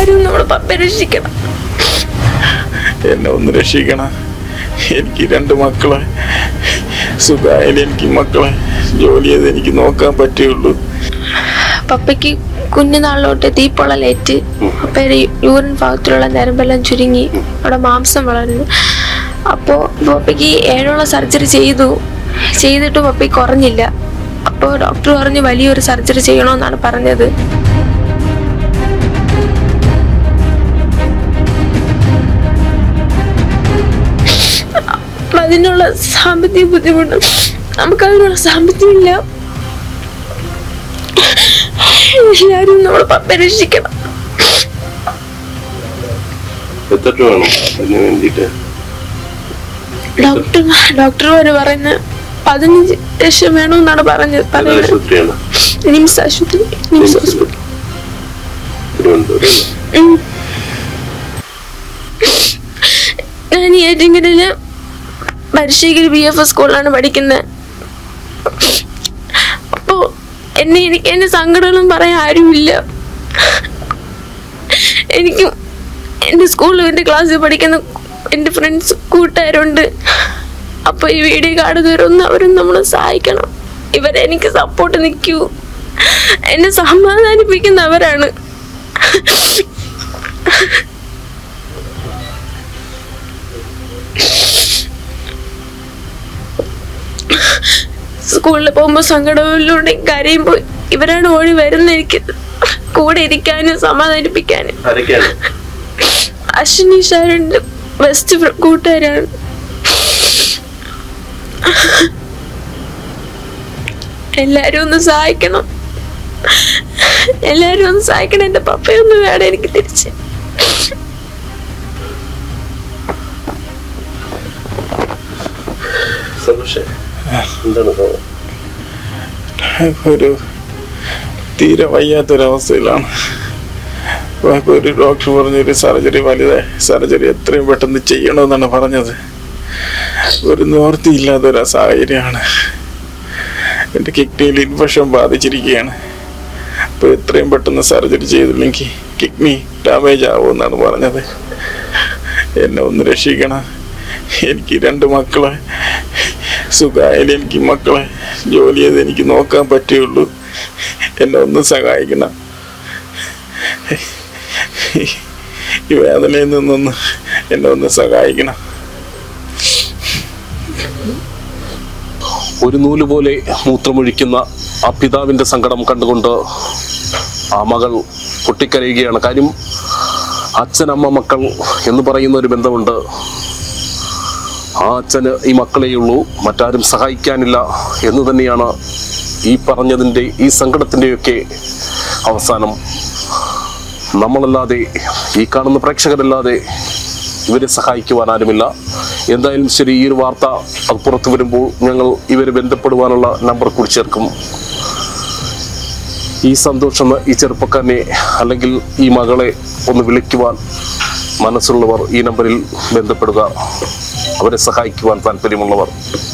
എല്ലാരും നമ്മളെ പപ്പ രക്ഷിക്കണം എന്നെ ഒന്ന് രക്ഷിക്കണം എനിക്ക് രണ്ട് മക്കളെ സുഖമായാലും എനിക്ക് മക്കളെ ജോലി ചെയ്ത് എനിക്ക് നോക്കാൻ പറ്റുള്ളൂ പപ്പയ്ക്ക് കുഞ്ഞുനാളിലോട്ട് തീപ്പൊള്ളലേറ്റ് പപ്പയുടെ യൂറിൻ ഭാഗത്തിലുള്ള നരമ്പെല്ലാം ചുരുങ്ങി അവിടെ മാംസം വളർന്നു അപ്പോൾ പപ്പയ്ക്ക് ഏഴോളം സർജറി ചെയ്തു ചെയ്തിട്ട് പപ്പയ്ക്ക് കുറഞ്ഞില്ല അപ്പോൾ ഡോക്ടർ പറഞ്ഞു വലിയൊരു സർജറി ചെയ്യണമെന്നാണ് പറഞ്ഞത് അപ്പൊ അതിനുള്ള സാമ്പത്തിക ബുദ്ധിമുട്ട് നമുക്ക് അതിനുള്ള സാമ്പത്തികമില്ല എല്ലാരും നമ്മളെ പപ്പ രക്ഷിക്കണം എത്ര രൂപ വേണം അതിന് വേണ്ടിയിട്ട് ഡോക്ടർ ഡോക്ടർമാര് പറയുന്ന പതിനഞ്ച് ലക്ഷം വേണമെന്നാണ് പറഞ്ഞത് ഏത് പറയുന്നത് ആശുപത്രിയാണ് നിംസ് ആശുപത്രി നിംസ് ഹോസ്പിറ്റൽ തിരുവനന്തപുരം ഉം. ഞാൻ ഏറ്റിങ്കലില് പരിശീകരി ബി എഫ് എസ് സ്കൂളിലാണ് പഠിക്കുന്നത് അപ്പോ എന്നെ എനിക്ക് എന്റെ സങ്കടങ്ങളും പറയാൻ ആരുമില്ല എനിക്ക് എന്റെ സ്കൂളിൽ എന്റെ ക്ലാസ്സിൽ പഠിക്കുന്ന എന്റെ ഫ്രണ്ട്സ് കൂട്ടുകാരുണ്ട് അപ്പൊ ഈ വീഡിയോ കാണുന്നവരൊന്നും അവരും നമ്മളെ സഹായിക്കണം ഇവരെനിക്ക് സപ്പോർട്ട് നിൽക്കൂ എന്നെ സമാധാനിപ്പിക്കുന്നവരാണ് സ്കൂളിൽ പോകുമ്പോൾ സങ്കടമില്ലുണ്ട് കരയുമ്പോൾ ഇവരാണ് ഓടി വരുന്ന എനിക്ക് കൂടെ ഇരിക്കാനും സമാധാനിപ്പിക്കാനും ആരൊക്കെയാണ് അശ്വിനി ഷാരുണ്ട് ബെസ്റ്റ് കൂട്ടുകാരാണ് എല്ലാരും ഒന്ന് സഹായിക്കണം എല്ലാരും ഒന്ന് സഹായിക്കണം എന്റെ പപ്പയൊന്നും വേണം എനിക്ക് തിരിച്ച് സന്തോഷേ എന്താണ് സംഭവം? ഒരു തീരെ വയ്യാത്തൊരവസ്ഥയിലാണ് അപ്പോൾ ഒരു ഡോക്ടർ പറഞ്ഞൊരു സർജറി വലുതായി സർജറി എത്രയും പെട്ടെന്ന് ചെയ്യണമെന്നാണ് പറഞ്ഞത് ഒരു നിവൃത്തിയില്ലാത്തൊരു സാഹചര്യമാണ് എൻ്റെ കിഡ്നിയിൽ ഇൻഫെക്ഷൻ ബാധിച്ചിരിക്കുകയാണ് അപ്പോൾ എത്രയും പെട്ടെന്ന് സർജറി ചെയ്തില്ലെങ്കിൽ കിഡ്നി ഡാമേജ് ആവുമെന്നാണ് പറഞ്ഞത് എന്നെ ഒന്ന് രക്ഷിക്കണം എനിക്ക് രണ്ട് മക്കളെ സുഖമായാലും എനിക്ക് മക്കളെ ജോലി ചെയ്ത് എനിക്ക് നോക്കാൻ പറ്റുള്ളൂ എന്നെ ഒന്ന് സഹായിക്കണം ഈ വേദനയിൽ നിന്നൊന്ന് എന്നെ ഒന്ന് സഹായിക്കണം ഒരു നൂല് പോലെ മൂത്രമൊഴിക്കുന്ന ആ പിതാവിന്റെ സങ്കടം കണ്ടുകൊണ്ട് ആ മകൾ പൊട്ടിക്കരയുകയാണ് കാര്യം അച്ഛനമ്മ മക്കൾ എന്ന് പറയുന്ന ഒരു ബന്ധമുണ്ട് ആ അച്ഛന് ഈ മക്കളെയുള്ളൂ മറ്റാരും സഹായിക്കാനില്ല എന്ന് തന്നെയാണ് ഈ പറഞ്ഞതിൻ്റെ ഈ സങ്കടത്തിൻ്റെയൊക്കെ അവസാനം നമ്മളല്ലാതെ ഈ കാണുന്ന പ്രേക്ഷകരല്ലാതെ ഇവരെ സഹായിക്കുവാൻ ആരുമില്ല എന്തായാലും ശരി ഈ ഒരു വാർത്ത അത് പുറത്തു വരുമ്പോൾ ഞങ്ങൾ ഇവരെ ബന്ധപ്പെടുവാനുള്ള നമ്പർ കൂടി ചേർക്കും ഈ സന്തോഷം ഈ ചെറുപ്പക്കാരനെ അല്ലെങ്കിൽ ഈ മകളെ ഒന്ന് വിളിക്കുവാൻ മനസ്സുള്ളവർ ഈ നമ്പറിൽ ബന്ധപ്പെടുക അവരെ സഹായിക്കുവാൻ താല്പര്യമുള്ളവർ